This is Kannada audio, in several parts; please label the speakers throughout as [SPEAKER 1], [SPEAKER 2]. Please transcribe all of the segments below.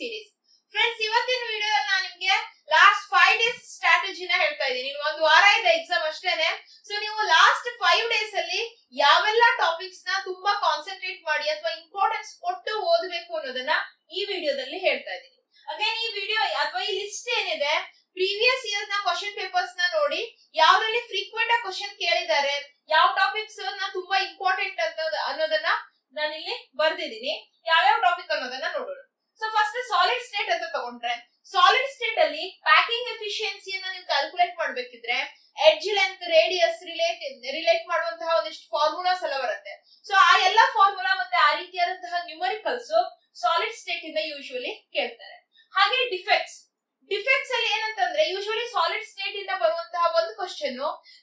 [SPEAKER 1] ಸೀರೀಸ್ ಫ್ರೆಂಡ್ಸ್ ಇವತ್ತಿನ ವಿಡಿಯೋದಲ್ಲಿ ನಾನು ನಿಮ್ಗೆ ಲಾಸ್ಟ್ ಫೈವ್ ಡೇಸ್ ಸ್ಟ್ರಾಟಜಿನ ಹೇಳ್ತಾ ಇದ್ದೀನಿ ಒಂದು ವಾರ ಇದೆ ಎಕ್ಸಾಮ್ ಅಷ್ಟೇನೆ ಸೊ ನೀವು ಲಾಸ್ಟ್ ಫೈವ್ ಡೇಸ್ ಅಲ್ಲಿ ಯಾವೆಲ್ಲ ಟಾಪಿಕ್ಸ್ ನ ತುಂಬಾ ಕಾನ್ಸಂಟ್ರೇಟ್ ಮಾಡಿ ಅಥವಾ ಇಂಪಾರ್ಟೆನ್ಸ್ ಕೊಟ್ಟು ಓದಬೇಕು ಅನ್ನೋದನ್ನ ಈ ವಿಡಿಯೋದಲ್ಲಿ ಹೇಳ್ತಾ ಇದ್ದೀನಿ ಅಗೇನ್ ಈ ವಿಡಿಯೋ ಅಥವಾ ಈ ಲಿಸ್ಟ್ ಏನಿದೆ ಪ್ರೀವಿಯಸ್ ಇಯರ್ ನ ಕ್ವಶನ್ ಪೇಪರ್ಸ್ ನ ನೋಡಿ ಯಾವ್ದ್ರಲ್ಲಿ ಫ್ರೀಕ್ವೆಂಟ್ ಆಗಿ ಕ್ವಶನ್ ಕೇಳಿದ್ದಾರೆ ಯಾವ ಟಾಪಿಕ್ಸ್ ನ ತುಂಬಾ ಇಂಪಾರ್ಟೆಂಟ್ ಅಂತ ಅನ್ನೋದನ್ನ ನಾನಿಲ್ಲಿ ಬರ್ದಿದ್ದೀನಿ ಯಾವ್ಯಾವ ಟಾಪಿಕ್ ಅನ್ನೋದನ್ನ ನೋಡೋಣ ಸೊ ಫಸ್ಟ್ ಸಾಲಿಡ್ ಸ್ಟೇಟ್ ಅಂತ ತಗೊಂಡ್ರೆ ಸಾಲಿಡ್ ಸ್ಟೇಟ್ ಅಲ್ಲಿ ಪ್ಯಾಕಿಂಗ್ ಎಫಿಷಿಯನ್ಸಿಯನ್ನ ನೀವು ಕ್ಯಾಲ್ಕುಲೇಟ್ ಮಾಡ್ಬೇಕಿದ್ರೆ edge length radius relate relate ಮಾಡುವಂತಹ ಒಂದಿಷ್ಟು ಫಾರ್ಮುಲಾಸ್ ಎಲ್ಲ ಬರುತ್ತೆ ಸೊ ಆ ಎಲ್ಲ ಫಾರ್ಮುಲಾ ಮತ್ತೆ ಆ ರೀತಿಯಾದಂತಹ ನ್ಯೂಮರಿಕಲ್ಸ್ ಸಾಲಿಡ್ ಸ್ಟೇಟ್ ಇಂದ ಯೂಶುವಲಿ ಕೇಳ್ತಾರೆ ಹಾಗೆ ಡಿಫೆಕ್ಟ್ಸ್ ಡಿಫೆಕ್ಟ್ಸ್ ಅಲ್ಲಿ ಏನಂತಂದ್ರೆ ಯೂಶುವಲಿ ಸಾಲಿಡ್ ಸ್ಟೇಟ್ ಇಂದ ಬರುವಂತಹ ಒಂದು ಕ್ವಶನ್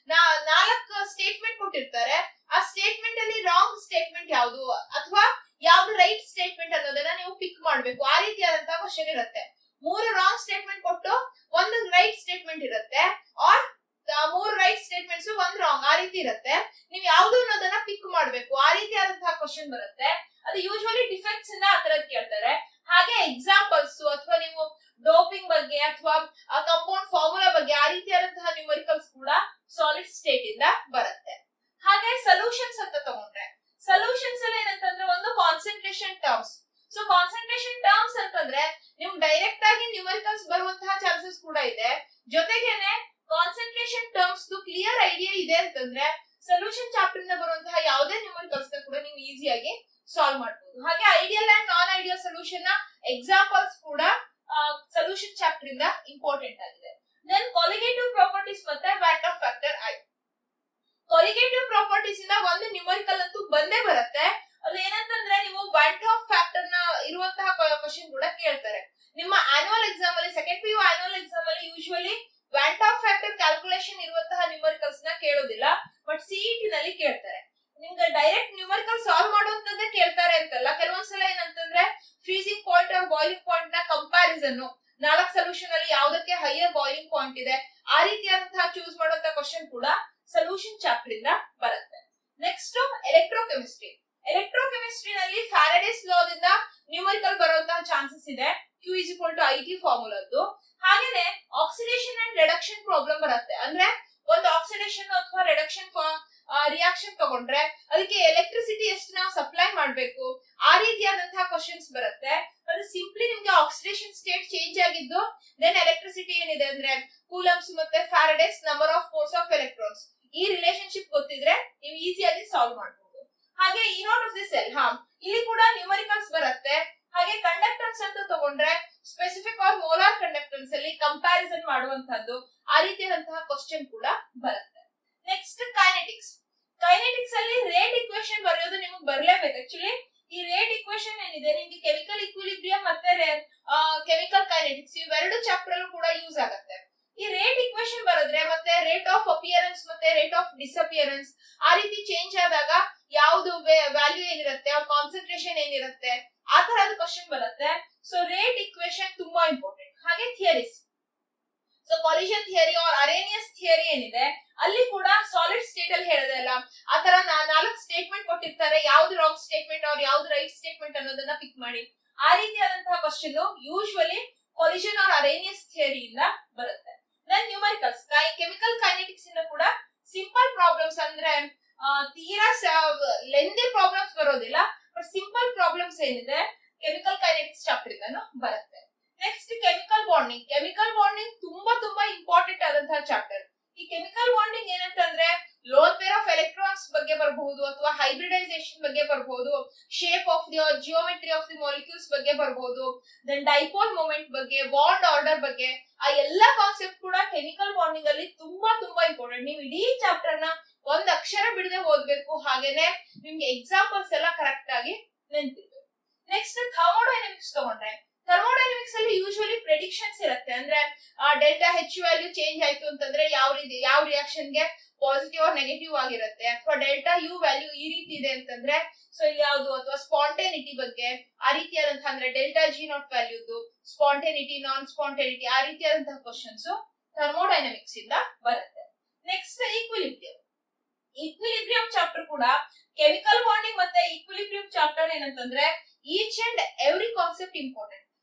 [SPEAKER 1] ನಾಲ್ಕು ಸ್ಟೇಟ್ಮೆಂಟ್ ಕೊಟ್ಟಿರ್ತಾರೆ ಆ ಸ್ಟೇಟ್ಮೆಂಟ್ ಅಲ್ಲಿ ರಾಂಗ್ ಸ್ಟೇಟ್ಮೆಂಟ್ ಯಾವುದು ಅಥವಾ ಯಾವ್ದು ರೈಟ್ ಸ್ಟೇಟ್ಮೆಂಟ್ ಅನ್ನೋದನ್ನ ನೀವು ಪಿಕ್ ಮಾಡ್ಬೇಕು ಆ ರೀತಿಯಾದಂತಹ ಕ್ವಶನ್ ಇರುತ್ತೆ ಮೂರು ರಾಂಗ್ ಸ್ಟೇಟ್ಮೆಂಟ್ ಕೊಟ್ಟು ಒಂದು ರೈಟ್ ಸ್ಟೇಟ್ಮೆಂಟ್ ಇರುತ್ತೆ ಆರ್ ಮೂರು ರೈಟ್ ಸ್ಟೇಟ್ಮೆಂಟ್ಸ್ ಒಂದ್ ರಾಂಗ್ ಆ ರೀತಿ ಇರುತ್ತೆ ನೀವು ಯಾವ್ದು ಅನ್ನೋದನ್ನ ಪಿಕ್ ಮಾಡ್ಬೇಕು ಆ ರೀತಿಯಾದಂತಹ ಕ್ವಶನ್ ಬರುತ್ತೆ ಅದು ಯೂಶುವಲಿ ಡಿಫೆಕ್ಟ್ಸ್ ಇಂದ ಆ ತರದ್ ಕೇಳ್ತಾರೆ ಹಾಗೆ ಎಕ್ಸಾಂಪಲ್ಸ್ ಅಥವಾ ನೀವು ಡೋಪಿಂಗ್ ಬಗ್ಗೆ ಅಥವಾ ಕಂಪೌಂಡ್ ಫಾರ್ಮುಲಾ ಬಗ್ಗೆ ಆ ರೀತಿಯಾದಂತಹ ನ್ಯೂಮರಿಕಲ್ಸ್ ಕೂಡ ಸಾಲಿಡ್ ಸ್ಟೇಟ್ ಇಂದ ಬರುತ್ತೆ ಹಾಗೆ ಸೊಲ್ಯೂಷನ್ಸ್ ಅಂತ ತಗೊಂಡ್ರೆ ಸೊಲ್ಯೂಷನ್ಸ್ ಅಲ್ಲಿ ಏನಂತಂದ್ರೆ ಒಂದು concentration terms so concentration terms ಅಂತಂದ್ರೆ ನಿಮ್ಗೆ ಡೈರೆಕ್ಟ್ ಆಗಿ ನ್ಯೂಮರಿಕಲ್ಸ್ ಬರುವಂತಹ ಚಾನ್ಸಸ್ ಕೂಡ ಇದೆ ಜೊತೆಗೇನೆ ಕಾನ್ಸಂಟ್ರೇಷನ್ ಟರ್ಮ್ಸ್ ಕ್ಲಿಯರ್ ಐಡಿಯಾ ಇದೆ ಅಂತಂದ್ರೆ ಸೊಲ್ಯೂಷನ್ ಚಾಪ್ಟರ್ ಇಂದ ಬರುವಂತಹ ಯಾವುದೇ ನ್ಯೂಮರಿಕಲ್ಸ್ ಕೂಡ ನೀವು ಈಸಿಯಾಗಿ ಸಾಲ್ವ್ ಮಾಡಬಹುದು ಹಾಗೆ ideal and non ideal solution ನ ಎಕ್ಸಾಂಪಲ್ಸ್ ಕೂಡ ಸೊಲ್ಯೂಷನ್ ಚಾಪ್ಟರ್ ಇಂದ ಇಂಪಾರ್ಟೆಂಟ್ ಆಗಿದೆ ದೆನ್ ಕೊಲಿಗೇಟಿವ್ ಪ್ರಾಪರ್ಟೀಸ್ ಮತ್ತೆ van't Hoff factor i colligative properties ಇಂದ ಒಂದು ನ್ಯೂಮರಿಕಲ್ ಅಂತೂ ಬಂದೇ ಬರುತ್ತೆ ಅದು ಏನಂತಂದ್ರೆ ನೀವು ವ್ಯಾಟ್ ಆಫ್ ಫ್ಯಾಕ್ಟರ್ ನ ಇರುವಂತಹ ಕ್ವಶನ್ ಕೂಡ ಕೇಳ್ತಾರೆ ನಿಮ್ಮ ಆನ್ಯುವಲ್ ಎಕ್ಸಾಮ್ ಅಲ್ಲಿ second P U annual exam ಅಲ್ಲಿ usually van't Hoff factor calculation ಇರುವಂತಹ ನ್ಯೂಮರಿಕಲ್ಸ್ ನ ಕೇಳೋದಿಲ್ಲ ಬಟ್ ಸಿಇಟಿ ನಲ್ಲಿ ಕೇಳ್ತಾರೆ ನಿಮ್ಗೆ ಡೈರೆಕ್ಟ್ ನ್ಯೂಮರಿಕಲ್ ಸಾಲ್ವ್ ಮಾಡುವಂತದ್ದೇ ಕೇಳ್ತಾರೆ ಅಂತಲ್ಲ ಕೆಲವೊಂದ್ಸಲ ಏನಂತಂದ್ರೆ freezing point or boiling point ನ ಕಂಪ್ಯಾರಿಸನ್ ನಾಲ್ಕು ಸೊಲ್ಯೂಷನ್ ಅಲ್ಲಿ ಯಾವ್ದಕ್ಕೆ ಹೈಯರ್ ಬಾಯ್ಲಿಂಗ್ ಪಾಯಿಂಟ್ ಇದೆ ಆ ರೀತಿಯಾದಂತಹ ಚೂಸ್ ಮಾಡುವಂತ ಕ್ವಶನ್ ಕೂಡ ಸೊಲ್ಯೂಷನ್ ಚಾಪ್ಟರ್ ಇಂದ ಬರುತ್ತೆ ನೆಕ್ಸ್ಟ್ ಎಲೆಕ್ಟ್ರೋಕೆಮಿಸ್ಟ್ರಿ ಎಲೆಕ್ಟ್ರೋಕೆಮಿಸ್ಟ್ರಿ ನಲ್ಲಿ ಫ್ಯಾರಡೇಸ್ ಲಾದಿಂದ ನ್ಯೂಮರಿಕಲ್ ಬರುವಂತಹ ಚಾನ್ಸಸ್ ಇದೆ Q is equal to I T ಫಾರ್ಮುಲಾದ್ದು ಹಾಗೇನೆ ಆಕ್ಸಿಡೇಷನ್ ಅಂಡ್ ರಿಡಕ್ಷನ್ ಪ್ರಾಬ್ಲಮ್ ಬರುತ್ತೆ ಅಂದ್ರೆ ಒಂದು ಆಕ್ಸಿಡೇಷನ್ ಅಥವಾ ರಿಡಕ್ಷನ್ ರಿಯಾಕ್ಷನ್ ತಗೊಂಡ್ರೆ ಅದಕ್ಕೆ ಎಲೆಕ್ಟ್ರಿಸಿಟಿ ಎಷ್ಟು ನಾವು ಸಪ್ಲೈ ಮಾಡ್ಬೇಕು ಆ ರೀತಿಯಾದಂತಹ ಕ್ವಶನ್ಸ್ ಬರುತ್ತೆ ಅದು ಸಿಂಪ್ಲಿ ನಿಮ್ಗೆ ಆಕ್ಸಿಡೇಷನ್ ಸ್ಟೇಟ್ ಚೇಂಜ್ ಆಗಿದ್ದು ದೆನ್ ಎಲೆಕ್ಟ್ರಿಸಿಟಿ ಏನಿದೆ ಅಂದ್ರೆ ಕೂಲಮ್ಸ್ ಮತ್ತೆ Faraday's number of force of electrons ಈ ರಿಲೇಶನ್ಶಿಪ್ ಗೊತ್ತಿದ್ರೆ ನೀವು ಈಸಿಯಾಗಿ ಸಾಲ್ವ್ ಮಾಡಬಹುದು ಹಾಗೆ ಇನೋಟ್ ಆಫ್ ದಿ ಸೆಲ್ ಹಾ ಇಲ್ಲಿ ಕೂಡ ನ್ಯೂಮರಿಕಲ್ಸ್ ಬರುತ್ತೆ ಹಾಗೆ ಕಂಡಕ್ಟನ್ಸ್ ಅಂತ ತಗೊಂಡ್ರೆ ಸ್ಪೆಸಿಫಿಕ್ ಆರ್ ಮೋಲಾರ್ ಕಂಡಕ್ಟನ್ಸ್ ಅಲ್ಲಿ ಕಂಪ್ಯಾರಿಸನ್ ಮಾಡುವಂತಹದ್ದು ಆ ರೀತಿಯಾದಂತಹ ಕ್ವಶನ್ ಕೂಡ ಬರುತ್ತೆ ನೆಕ್ಸ್ಟ್ ಕೈನೆಟಿಕ್ಸ್ ಕೈನೆಟಿಕ್ಸ್ ಅಲ್ಲಿ ರೇಟ್ ಇಕ್ವೇಶನ್ ಬರೆಯೋದು ನಿಮಗೆ ಬರಲೇಬೇಕು ಆಕ್ಚುಲಿ ಈ ರೇಟ್ ಇಕ್ವೇಶನ್ ಏನಿದೆ ನಿಮ್ಗೆ ಕೆಮಿಕಲ್ ಇಕ್ವಿಲಿಬ್ರಿಯಂ ಮತ್ತೆ ಕೆಮಿಕಲ್ ಕೈನೆಟಿಕ್ಸ್ ಇವೆರಡು ಚಾಪ್ಟರ್ ಅಲ್ಲೂ ಕೂಡ ಯೂಸ್ ಆಗುತ್ತೆ ಈ ರೇಟ್ ಇಕ್ವೇಶನ್ ಬರೆದ್ರೆ ಮತ್ತೆ ರೇಟ್ ಆಫ್ ಅಪಿಯರೆನ್ಸ್ ಮತ್ತೆ ರೇಟ್ ಆಫ್ ಡಿಸಪಿಯರೆನ್ಸ್ ಆ ರೀತಿ ಚೇಂಜ್ ಆದಾಗ ಯಾವ್ದು ವ್ಯಾಲ್ಯೂ ಏನಿರುತ್ತೆ ಕಾನ್ಸಂಟ್ರೇಷನ್ ಏನಿರುತ್ತೆ ಆ ತರಹದ ಕ್ವಶನ್ ಬರುತ್ತೆ ಸೊ ರೇಟ್ ಇಕ್ವೇಶನ್ ತುಂಬಾ ಇಂಪಾರ್ಟೆಂಟ್ ಹಾಗೆ theories so collision theory or Arrhenius theory ಏನಿದೆ ಅಲ್ಲಿ ಕೂಡ ಸಾಲಿಡ್ ಸ್ಟೇಟ್ ಅಲ್ಲಿ ಹೇಳೋದೇ ಅಲ್ಲ ಆ ತರ ನಾಲ್ಕು ಸ್ಟೇಟ್ಮೆಂಟ್ ಕೊಟ್ಟಿರ್ತಾರೆ ಯಾವ್ದು ರಾಂಗ್ ಸ್ಟೇಟ್ಮೆಂಟ್ ಅವ್ರು ಯಾವ್ದು ರೈಟ್ ಸ್ಟೇಟ್ಮೆಂಟ್ ಅನ್ನೋದನ್ನ ಪಿಕ್ ಮಾಡಿ ಆ ರೀತಿಯಾದಂತಹ question usually collision or Arrhenius ಥಿಯರಿಯಿಂದ ಬರುತ್ತೆ ದೆನ್ ನ್ಯೂಮರಿಕಲ್ಸ್ ಕೆಮಿಕಲ್ ಕೈನೆಟಿಕ್ಸ್ ಇಂದ ಕೂಡ ಸಿಂಪಲ್ ಪ್ರಾಬ್ಲಮ್ಸ್ ಅಂದ್ರೆ ತೀರಾ ಲೆಂದಿ ಪ್ರಾಬ್ಲಮ್ಸ್ ಬರೋದಿಲ್ಲ ಬಟ್ ಸಿಂಪಲ್ ಪ್ರಾಬ್ಲಮ್ಸ್ ಏನಿದೆ ಕೆಮಿಕಲ್ ಕೈನೆಟಿಕ್ಸ್ ಚಾಪ್ಟರ್ ಇಂದಾನು ಬರುತ್ತೆ next chemical bonding chemical bonding ತುಂಬಾ ತುಂಬಾ ಇಂಪಾರ್ಟೆಂಟ್ ಆದಂತಹ ಚಾಪ್ಟರ್ ಈ ಕೆಮಿಕಲ್ ಬಾಂಡಿಂಗ್ ಏನಂತಂದ್ರೆ ಲೋನ್ ಪೇರ್ ಆಫ್ ಎಲೆಕ್ಟ್ರಾನ್ಸ್ ಬಗ್ಗೆ ಬರಬಹುದು ಅಥವಾ ಹೈಬ್ರಿಡೈಸೇಷನ್ ಬಗ್ಗೆ ಬರಬಹುದು shape of the geometry of the molecules ಬಗ್ಗೆ ಬರಬಹುದು ದೆನ್ ಡೈಪೋಲ್ ಮೂಮೆಂಟ್ ಬಗ್ಗೆ ಬಾಂಡ್ ಆರ್ಡರ್ ಬಗ್ಗೆ ಆ ಎಲ್ಲಾ ಕಾನ್ಸೆಪ್ಟ್ ಕೂಡ ಕೆಮಿಕಲ್ ಬಾಂಡಿಂಗ್ ಅಲ್ಲಿ ತುಂಬಾ ತುಂಬಾ ಇಂಪಾರ್ಟೆಂಟ್ ನೀವು ಇಡೀ ಚಾಪ್ಟರ್ ನ ಒಂದ್ ಅಕ್ಷರ ಬಿಡದೆ ಓದ್ಬೇಕು ಹಾಗೇನೆ ನಿಮ್ಗೆ ಎಕ್ಸಾಂಪಲ್ಸ್ ಎಲ್ಲ ಕರೆಕ್ಟ್ ಆಗಿ ನೆನ್ಪಿರ್ಬೇಕು ನೆಕ್ಸ್ಟ್ ಥರ್ಮೋಡೈನಮಿಕ್ಸ್ ತಗೊಂಡ್ರೆ ಥರ್ಮೋಡೈನಮಿಕ್ಸ್ ಅಲ್ಲಿ ಯೂಶುವಲಿ ಪ್ರೆಡಿಕ್ಷನ್ಸ್ ಇರುತ್ತೆ ಅಂದ್ರೆ ಡೆಲ್ಟಾ ಹೆಚ್ ವ್ಯಾಲ್ಯೂ ಚೇಂಜ್ ಆಯ್ತು ಅಂತಂದ್ರೆ ಯಾವ ರೀತಿ ಯಾವ ರಿಯಾಕ್ಷನ್ ಗೆ ಪಾಸಿಟಿವ್ ಆರ್ ನೆಗೆಟಿವ್ ಆಗಿರುತ್ತೆ ಅಥವಾ ಡೆಲ್ಟಾ ಯು ವ್ಯಾಲ್ಯೂ ಈ ರೀತಿ ಇದೆ ಅಂತಂದ್ರೆ ಸೊ ಯಾವುದು ಅಥವಾ ಸ್ಪಾಂಟೇನಿಟಿ ಬಗ್ಗೆ ಆ ರೀತಿಯಾದಂತಹ ಅಂದ್ರೆ ಡೆಲ್ಟಾ ಜಿ ನಾಟ್ ವ್ಯಾಲ್ಯೂದು ಸ್ಪಾಂಟೇನಿಟಿ ನಾನ್ ಸ್ಪಾಂಟೇನಿಟಿ ಆ ರೀತಿಯಾದಂತಹ ಕ್ವಶನ್ಸ್ ಥರ್ಮೋಡೈನಮಿಕ್ಸ್ ಇಂದ ಬರುತ್ತೆ ನೆಕ್ಸ್ಟ್ ಈಕ್ವಿಲಿಬ್ರಿಯಂ ಈಕ್ವಿಲಿಬ್ರಿಯಂ ಚಾಪ್ಟರ್ ಕೂಡ ಕೆಮಿಕಲ್ ಬಾಂಡಿಂಗ್ ಮತ್ತೆ ಈಕ್ವಿಲಿಬ್ರಿಯಂ ಚಾಪ್ಟರ್ ಏನಂತಂದ್ರೆ each and every concept important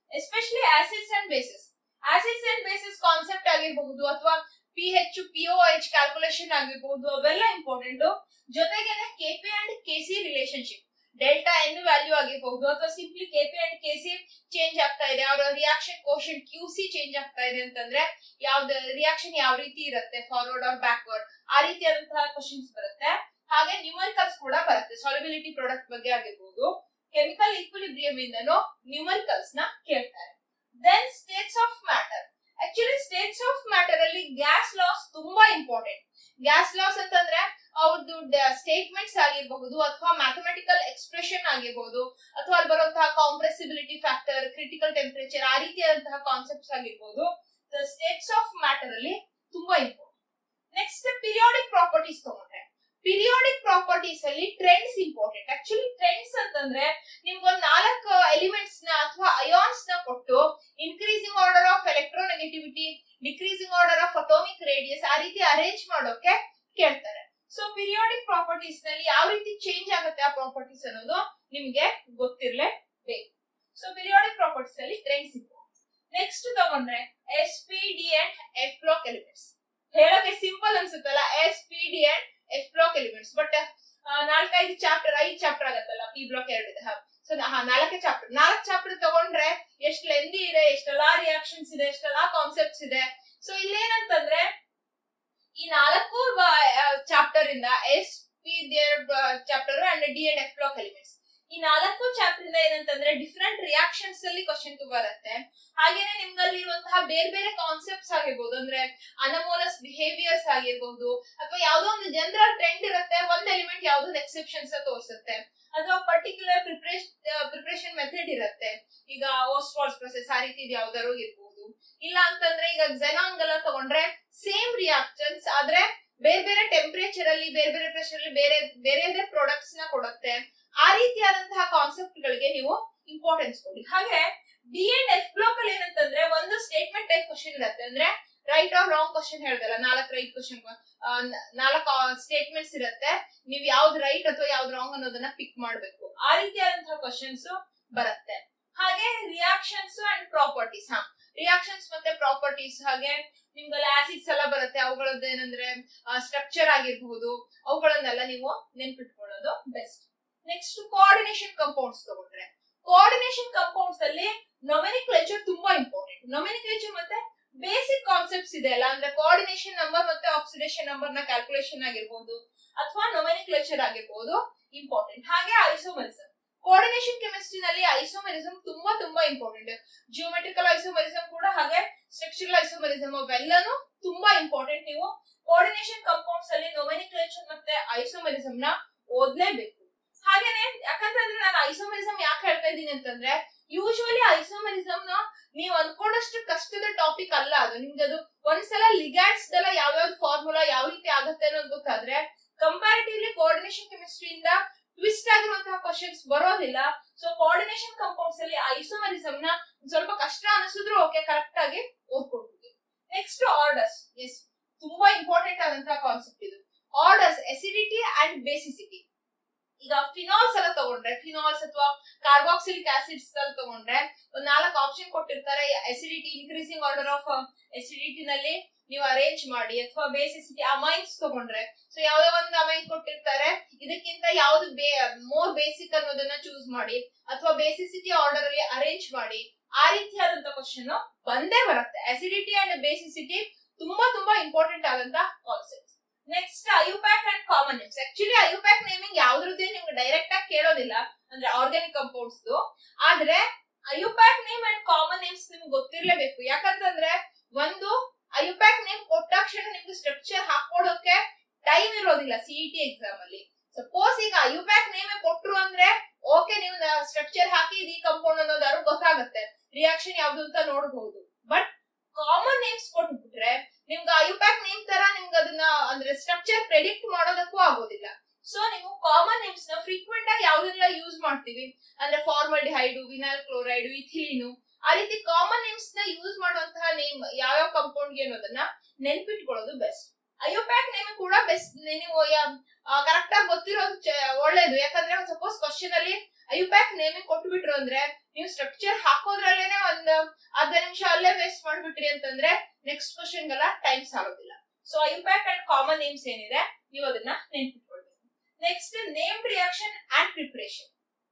[SPEAKER 1] especially acids and bases acids and bases concept ಆಗಿರಬಹುದು ಅಥವಾ P H P O H calculation ಆಗಿರಬಹುದು ಅವೆಲ್ಲ ಇಂಪಾರ್ಟೆಂಟ್ ಜೊತೆಗೇನೆ KP and KC relationship delta N value ಆಗಿರಬಹುದು ಅಥವಾ simply KP and KC change ಆಗ್ತಾ ಇದೆ ಅವರ reaction quotient Q C change ಆಗ್ತಾ ಇದೆ ಅಂತಂದ್ರೆ ಯಾವ್ದು ರಿಯಾಕ್ಷನ್ ಯಾವ ರೀತಿ ಇರುತ್ತೆ ಫಾರ್ವರ್ಡ್ ಆರ್ ಬ್ಯಾಕ್ವರ್ಡ್ ಆ ರೀತಿಯಾದಂತಹ ಕ್ವಶನ್ಸ್ ಬರುತ್ತೆ ಹಾಗೆ ನ್ಯೂಮರಿಕಲ್ಸ್ ಕೂಡ ಬರುತ್ತೆ ಸಾಲಿಬಿಲಿಟಿ ಪ್ರಾಡಕ್ಟ್ ಬಗ್ಗೆ ಆಗಿರ್ಬೋದು ಕೆಮಿಕಲ್ ಈಕ್ವಿಲಿಬ್ರಿಯಂ ಇಂದನು ನ್ಯೂಮರಿಕಲ್ಸ್ ನ ಕೇಳ್ತಾರೆ then states of matter actually states of matter ಅಲ್ಲಿ ಗ್ಯಾಸ್ ಲಾಸ್ ತುಂಬಾ ಇಂಪಾರ್ಟೆಂಟ್ ಗ್ಯಾಸ್ ಲಾಸ್ ಅಂತಂದ್ರೆ ಅವ್ರದ್ದು ಸ್ಟೇಟ್ಮೆಂಟ್ಸ್ ಆಗಿರಬಹುದು ಅಥವಾ ಮ್ಯಾಥಮೆಟಿಕಲ್ ಎಕ್ಸ್ಪ್ರೆಷನ್ ಆಗಿರಬಹುದು ಅಥವಾ ಅಲ್ಲಿ ಬರುವಂತಹ ಕಾಂಪ್ರೆಸಿಬಿಲಿಟಿ ಫ್ಯಾಕ್ಟರ್ ಕ್ರಿಟಿಕಲ್ ಟೆಂಪರೇಚರ್ ಆ ರೀತಿಯಾದಂತಹ ಕಾನ್ಸೆಪ್ಟ್ಸ್ ಆಗಿರ್ಬೋದು ಸ್ಟೇಟ್ಸ್ ಆಫ್ ಮ್ಯಾಟರ್ ಅಲ್ಲಿ ತುಂಬಾ ಇಂಪಾರ್ಟೆಂಟ್ ನೆಕ್ಸ್ಟ್ ಪಿರಿಯಾಡಿಕ್ ಪ್ರಾಪರ್ಟೀಸ್ ತಗೊಂಡ್ರೆ ಪಿರಿಯಾಡಿಕ್ ಪ್ರಾಪರ್ಟೀಸ್ ಅಲ್ಲಿ ಟ್ರೆಂಡ್ಸ್ ಇಂಪಾರ್ಟೆಂಟ್ ಆಕ್ಚುಲಿ ಟ್ರೆಂಡ್ಸ್ ಅಂತಂದ್ರೆ ನಿಮ್ಗೊಂದ್ ನಾಲ್ಕು ಎಲಿಮೆಂಟ್ಸ್ ನ ಅಥವಾ ಅಯಾನ್ಸ್ ನ ಕೊಟ್ಟು increasing order of electronegativity decreasing order of atomic radius ಆ ರೀತಿ ಅರೇಂಜ್ ಮಾಡೋಕೆ ಕೇಳ್ತಾರೆ ಸೊ ಪಿರಿಯಾಡಿಕ್ ಪ್ರಾಪರ್ಟೀಸ್ ನಲ್ಲಿ ಯಾವ ರೀತಿ ಚೇಂಜ್ ಆಗುತ್ತೆ ಆ ಪ್ರಾಪರ್ಟೀಸ್ ಅನ್ನೋದು ನಿಮ್ಗೆ ಗೊತ್ತಿರ್ಲೇಬೇಕು ಸೊ ಪಿರಿಯಾಡಿಕ್ ಪ್ರಾಪರ್ಟೀಸ್ ಅಲ್ಲಿ ಟ್ರೆಂಡ್ಸ್ ಇಂಪಾರ್ಟೆಂಟ್ ನೆಕ್ಸ್ಟ್ ತಗೊಂಡ್ರೆ S P D and F block elements ಹೇಳೋಕೆ ಸಿಂಪಲ್ ಅನ್ಸುತ್ತಲ್ಲ S P D and F block elements but ನಾಲ್ಕೈದು ಚಾಪ್ಟರ್ ಐದು ಚಾಪ್ಟರ್ ಆಗತ್ತಲ್ಲ ಪಿ ಬ್ಲಾಕ್ ಎರಡು ಇದೆ ಸೊ ನಾಲ್ಕೇ ಚಾಪ್ಟರ್ ನಾಲ್ಕು ಚಾಪ್ಟರ್ ತಗೊಂಡ್ರೆ ಎಷ್ಟು ಲೆಂದಿ ಇದೆ ಎಷ್ಟೆಲ್ಲಾ ರಿಯಾಕ್ಷನ್ಸ್ ಇದೆ ಎಷ್ಟೆಲ್ಲಾ ಕಾನ್ಸೆಪ್ಟ್ಸ್ ಇದೆ ಸೊ ಇಲ್ಲೇನಂತಂದ್ರೆ ಈ ನಾಲ್ಕು ಚಾಪ್ಟರ್ ಇಂದ S P chapter and D and F block elements ಈ ನಾಲ್ಕು ಚಾಪ್ಟರ್ ಇಂದ ಏನಂತಂದ್ರೆ ಡಿಫ್ರೆಂಟ್ ರಿಯಾಕ್ಷನ್ಸ್ ಅಲ್ಲಿ ಕ್ವಶನ್ ಬರುತ್ತೆ ಹಾಗೇನೆ ನಿಮ್ಗಲ್ಲಿ ಇರುವಂತಹ ಬೇರೆ ಬೇರೆ ಕಾನ್ಸೆಪ್ಟ್ಸ್ ಆಗಿರ್ಬೋದು ಅಂದ್ರೆ ಅನಮೋಲಸ್ ಬಿಹೇವಿಯರ್ಸ್ ಆಗಿರ್ಬೋದು ಅಥವಾ ಯಾವ್ದೋ ಒಂದು ಜನರಲ್ ಟ್ರೆಂಡ್ ಇರುತ್ತೆ ಒಂದ್ ಎಲಿಮೆಂಟ್ ಯಾವ್ದೋ ಎಕ್ಸೆಪ್ಷನ್ಸ್ ತೋರಿಸುತ್ತೆ ಅಥವಾ ಪರ್ಟಿಕ್ಯುಲರ್ ಪ್ರಿಪರೇಷನ್ ಪ್ರಿಪರೇಷನ್ ಮೆಥಡ್ ಇರುತ್ತೆ ಈಗ ಓಸ್ವಾಲ್ಸ್ ಪ್ರೊಸೆಸ್ ಆ ರೀತಿ ಯಾವ್ದಾರು ಇರ್ಬೋದು ಇಲ್ಲ ಅಂತಂದ್ರೆ ಈಗ ಝೆನಾಂಗ್ ಎಲ್ಲ ತಗೊಂಡ್ರೆ ಸೇಮ್ ರಿಯಾಕ್ಷನ್ಸ್ ಆದ್ರೆ ಬೇರೆ ಬೇರೆ ಟೆಂಪರೇಚರ್ ಅಲ್ಲಿ ಬೇರೆ ಬೇರೆ ಪ್ರೆಷರ್ ಅಲ್ಲಿ ಬೇರೆ ಬೇರೆ ಬೇರೆ ಪ್ರಾಡಕ್ಟ್ಸ್ ನ ಕೊಡುತ್ತೆ ಆ ರೀತಿಯಾದಂತಹ ಕಾನ್ಸೆಪ್ಟ್ ಗಳಿಗೆ ನೀವು ಇಂಪಾರ್ಟೆನ್ಸ್ ಕೊಡಿ ಹಾಗೆ ಡಿ ಅಂಡ್ ಎಫ್ ಬ್ಲಾಕ್ ಅಲ್ಲಿ ಏನಂತಂದ್ರೆ ಒಂದು ಸ್ಟೇಟ್ಮೆಂಟ್ ಟೈಪ್ ಕ್ವಶನ್ ಇರುತ್ತೆ ಅಂದ್ರೆ ರೈಟ್ ಆರ್ ರಾಂಗ್ ಕ್ವಶನ್ ಹೇಳ್ದಲ್ಲ ನಾಲ್ಕು ರೈಟ್ ಕ್ವಶನ್ ನಾಲ್ಕು ಸ್ಟೇಟ್ಮೆಂಟ್ಸ್ ಇರುತ್ತೆ ನೀವು ಯಾವ್ದು ರೈಟ್ ಅಥವಾ ಯಾವ್ದು ರಾಂಗ್ ಅನ್ನೋದನ್ನ ಪಿಕ್ ಮಾಡ್ಬೇಕು ಆ ರೀತಿಯಾದಂತಹ ಕ್ವಶನ್ಸ್ ಬರುತ್ತೆ ಹಾಗೆ ರಿಯಾಕ್ಷನ್ಸ್ ಅಂಡ್ ಪ್ರಾಪರ್ಟೀಸ್ ಹಾ ರಿಯಾಕ್ಷನ್ಸ್ ಮತ್ತೆ ಪ್ರಾಪರ್ಟೀಸ್ ಹಾಗೆ ನಿಮ್ಗಲ್ಲಿ ಆಸಿಡ್ಸ್ ಎಲ್ಲ ಬರುತ್ತೆ ಅವುಗಳದ್ದು ಏನಂದ್ರೆ ಸ್ಟ್ರಕ್ಚರ್ ಆಗಿರ್ಬಹುದು ಅವುಗಳನ್ನೆಲ್ಲ ನೀವು ನೆನ್ಪಿಟ್ಕೊಳ್ಳೋದು ಬೆಸ್ಟ್ ನೆಕ್ಸ್ಟ್ ಕೋಆರ್ಡಿನೇಷನ್ ಕಂಪೌಂಡ್ಸ್ ತಗೊಂಡ್ರೆ ಕೋಆರ್ಡಿನೇಷನ್ ಕಂಪೌಂಡ್ಸ್ ಅಲ್ಲಿ ನೊಮೆನಿಕ್ಲೇಚರ್ ತುಂಬಾ ಇಂಪಾರ್ಟೆಂಟ್ ನೊಮೆನಿಕ್ಲೇಚರ್ ಮತ್ತೆ ಬೇಸಿಕ್ ಕಾನ್ಸೆಪ್ಟ್ಸ್ ಇದೆ ಅಲ್ಲ ಅಂದ್ರೆ ಕೋಆರ್ಡಿನೇಷನ್ ನಂಬರ್ ಮತ್ತೆ ಆಕ್ಸಿಡೇಷನ್ ನಂಬರ್ ನ ಕ್ಯಾಲ್ಕುಲೇಷನ್ ಆಗಿರ್ಬೋದು ಅಥವಾ ನೊಮೆನಿಕ್ಲೇಚರ್ ಆಗಿರ್ಬೋದು ಇಂಪಾರ್ಟೆಂಟ್ ಹಾಗೆ ಐಸೋಮರಿಸಮ್ ಕೋಆರ್ಡಿನೇಷನ್ ಕೆಮಿಸ್ಟ್ರಿ ನಲ್ಲಿ ಐಸೋಮರಿಸಮ್ ತುಂಬಾ ತುಂಬಾ ಇಂಪಾರ್ಟೆಂಟ್ ಜಿಯೋಮೆಟ್ರಿಕಲ್ ಐಸೋಮರಿಸಮ್ ಕೂಡ ಹಾಗೆ ಸ್ಟ್ರಕ್ಚರಲ್ ಐಸೋಮರಿಸಮ್ ಅವೆಲ್ಲನೂ ತುಂಬಾ ಇಂಪಾರ್ಟೆಂಟ್ ನೀವು ಕೋಆರ್ಡಿನೇಷನ್ ಕಂಪೌಂಡ್ಸ್ ಅಲ್ಲಿ ನೊಮೆನಿಕ್ಲೇಚರ್ ಮತ್ತೆ ಐಸೋಮರಿಸಮ್ ನ ಓದ್ಲೇಬೇಕು ಹಾಗೇನೆ ಯಾಕಂತಂದ್ರೆ ನಾನು ಐಸೋಮರಿಸಮ್ ಯಾಕೆ ಹೇಳ್ತಾ ಇದ್ದೀನಿ ಅಂತಂದ್ರೆ ಯೂಶುವಲಿ ಐಸೋಮರಿಸಮ್ ನ ನೀವು ಅನ್ಕೊಂಡಷ್ಟು ಕಷ್ಟದ ಟಾಪಿಕ್ ಅಲ್ಲ ಅದು ನಿಮ್ಗೆ ಅದು ಒಂದ್ಸಲ ಲಿಗ್ಯಾಂಡ್ಸ್ ಎಲ್ಲ ಯಾವ್ಯಾವ ಫಾರ್ಮುಲಾ ಯಾವ ರೀತಿ ಆಗುತ್ತೆ ಅನ್ನೋದು ಗೊತ್ತಾದ್ರೆ ಕಂಪ್ಯಾರಿಟಿವ್ಲಿ ಕೋಆರ್ಡಿನೇಷನ್ ಕೆಮಿಸ್ಟ್ರಿಯಿಂದ ಟ್ವಿಸ್ಟ್ ಆಗಿರುವಂತಹ ಕ್ವಶನ್ಸ್ ಬರೋದಿಲ್ಲ ಸೊ ಕೋಆರ್ಡಿನೇಷನ್ ಕಂಪೌಂಡ್ಸ್ ಅಲ್ಲಿ ಐಸೋಮರಿಸಮ್ ನ ಸ್ವಲ್ಪ ಕಷ್ಟ ಅನಿಸಿದ್ರು ಓಕೆ ಕರೆಕ್ಟ್ ಆಗಿ ಓದ್ಕೊಡ್ತೀವಿ ನೆಕ್ಸ್ಟ್ ಆರ್ಡರ್ಸ್ ಎಸ್ ತುಂಬಾ ಇಂಪಾರ್ಟೆಂಟ್ ಆದಂತಹ ಕಾನ್ಸೆಪ್ಟ್ ಇದು ಆರ್ಡರ್ಸ್ ಎಸಿಡಿಟಿ ಅಂಡ್ ಬೇಸಿಸಿಟಿ ಈಗ ಫಿನಾಲ್ಸ್ ಎಲ್ಲ ತಗೊಂಡ್ರೆ ಫಿನಾಲ್ಸ್ ಅಥವಾ ಕಾರ್ಬಾಕ್ಸಿಲಿಕ್ ಆಸಿಡ್ಸ್ ಎಲ್ಲ ತಗೊಂಡ್ರೆ ಒಂದ್ ನಾಲ್ಕು ಆಪ್ಷನ್ ಕೊಟ್ಟಿರ್ತಾರೆ acidity increasing order of acidity ನಲ್ಲಿ ನೀವು ಅರೇಂಜ್ ಮಾಡಿ ಅಥವಾ ಬೇಸಿಸಿಟಿ ಅಮೈನ್ಸ್ ತಗೊಂಡ್ರೆ ಸೊ ಯಾವ್ದೋ ಒಂದು ಅಮೈನ್ ಕೊಟ್ಟಿರ್ತಾರೆ ಇದಕ್ಕಿಂತ ಯಾವ್ದು ಮೋರ್ ಬೇಸಿಕ್ ಅನ್ನೋದನ್ನ ಚೂಸ್ ಮಾಡಿ ಅಥವಾ ಬೇಸಿಸಿಟಿ ಆರ್ಡರ್ ಅಲ್ಲಿ ಅರೇಂಜ್ ಮಾಡಿ ಆ ರೀತಿಯಾದಂತ ಕ್ವಶನ್ ಬಂದೇ ಬರುತ್ತೆ ಅಸಿಡಿಟಿ ಅಂಡ್ ಬೇಸಿಸಿಟಿ ತುಂಬಾ ತುಂಬಾ ಇಂಪಾರ್ಟೆಂಟ್ ಆದಂತ concept next IUPAC and common names actually IUPAC naming ಯಾವ್ದ್ರದ್ದು ನಿಮ್ಗೆ ಡೈರೆಕ್ಟ್ ಆಗಿ ಕೇಳೋದಿಲ್ಲ ಅಂದ್ರೆ ಆರ್ಗ್ಯಾನಿಕ್ ಕಂಪೌಂಡ್ಸ್ ಆದ್ರೆ IUPAC name and common names ನಿಮ್ಗೆ ಗೊತ್ತಿರ್ಲೇಬೇಕು ಯಾಕಂತಂದ್ರೆ ಒಂದು ಐಯುಪ್ಯಾಕ್ ನೇಮ್ ಕೊಟ್ಟಾಕ್ಷಣ ನಿಮ್ಗೆ ಸ್ಟ್ರಕ್ಚರ್ ಹಾಕೊಳೋಕೆ ಟೈಮ್ ಇರೋದಿಲ್ಲ ಸಿಇಟಿ ಎಕ್ಸಾಮ್ ಅಲ್ಲಿ ಸಪೋಸ್ ಈಗ ಐಯುಪ್ಯಾಕ್ ನೇಮ್ ಕೊಟ್ರು ಅಂದ್ರೆ ಓಕೆ ನೀವು ಸ್ಟ್ರಕ್ಚರ್ ಹಾಕಿ ಇದು ಈ ಕಂಪೌಂಡ್ ಅನ್ನೋದಾದ್ರು ಗೊತ್ತಾಗುತ್ತೆ ರಿಯಾಕ್ಷನ್ ಯಾವ್ದು ಅಂತ ನೋಡಬಹುದು ಬಟ್ ಕಾಮನ್ ನೇಮ್ಸ್ ಕೊಟ್ಬಿಟ್ರೆ ನಿಮ್ಗೆ ಐಯುಪ್ಯಾಕ್ ನೇಮ್ ತರ ನಿಮ್ಗೆ ಅದನ್ನ ಅಂದ್ರೆ ಸ್ಟ್ರಕ್ಚರ್ ಪ್ರೆಡಿಕ್ಟ್ ಮಾಡೋದಕ್ಕೂ ಆಗೋದಿಲ್ಲ ಸೊ ನೀವು ಕಾಮನ್ ನೇಮ್ಸ್ ನ ಫ್ರೀಕ್ವೆಂಟ್ ಆಗಿ ಯಾವ್ದೆಲ್ಲ ಯೂಸ್ ಮಾಡ್ತೀವಿ ಅಂದ್ರೆ ಫಾರ್ಮಲ್ಡಿಹೈಡು ವಿನಾಲ್ ಕ್ಲೋರೈಡ್ ಇಥಿಲಿನು ಆ ರೀತಿ ಕಾಮನ್ ನೇಮ್ಸ್ ನ ಯೂಸ್ ಮಾಡುವಂತಹ ನೇಮ್ ಯಾವ್ಯಾವ ಕಂಪೌಂಡ್ ಗೆ ಅನ್ನೋದನ್ನ ನೆನ್ಪಿಟ್ಕೊಳ್ಳೋದು ಬೆಸ್ಟ್ ಐಯೋಪ್ಯಾಕ್ ನೇಮ್ ಕೂಡ ಬೆಸ್ಟ್ ನೀವು ಕರೆಕ್ಟ್ ಆಗಿ ಗೊತ್ತಿರೋದು ಒಳ್ಳೇದು ಯಾಕಂದ್ರೆ ಸಪೋಸ್ ಕ್ವಶನ್ ಅಲ್ಲಿ ಐಪ್ಯಾಕ್ ನೇಮಿಂಗ್ ಕೊಟ್ಬಿಟ್ರು ಅಂದ್ರೆ ನೀವು ಸ್ಟ್ರಕ್ಚರ್ ಹಾಕೋದ್ರಲ್ಲೇನೆ ಒಂದ್ ಅರ್ಧ ನಿಮಿಷ ಅಲ್ಲೇ ವೇಸ್ಟ್ ಮಾಡ್ಬಿಟ್ರಿ ಅಂತಂದ್ರೆ ನೆಕ್ಸ್ಟ್ ಕ್ವಶನ್ ಗೆಲ್ಲ ಟೈಮ್ ಸಾಗೋದಿಲ್ಲ so IUPAC and common names ಏನಿದೆ ನೀವು ಅದನ್ನ ನೆನ್ಪಿಟ್ಕೊಳ್ಬೇಕು next named reaction and preparation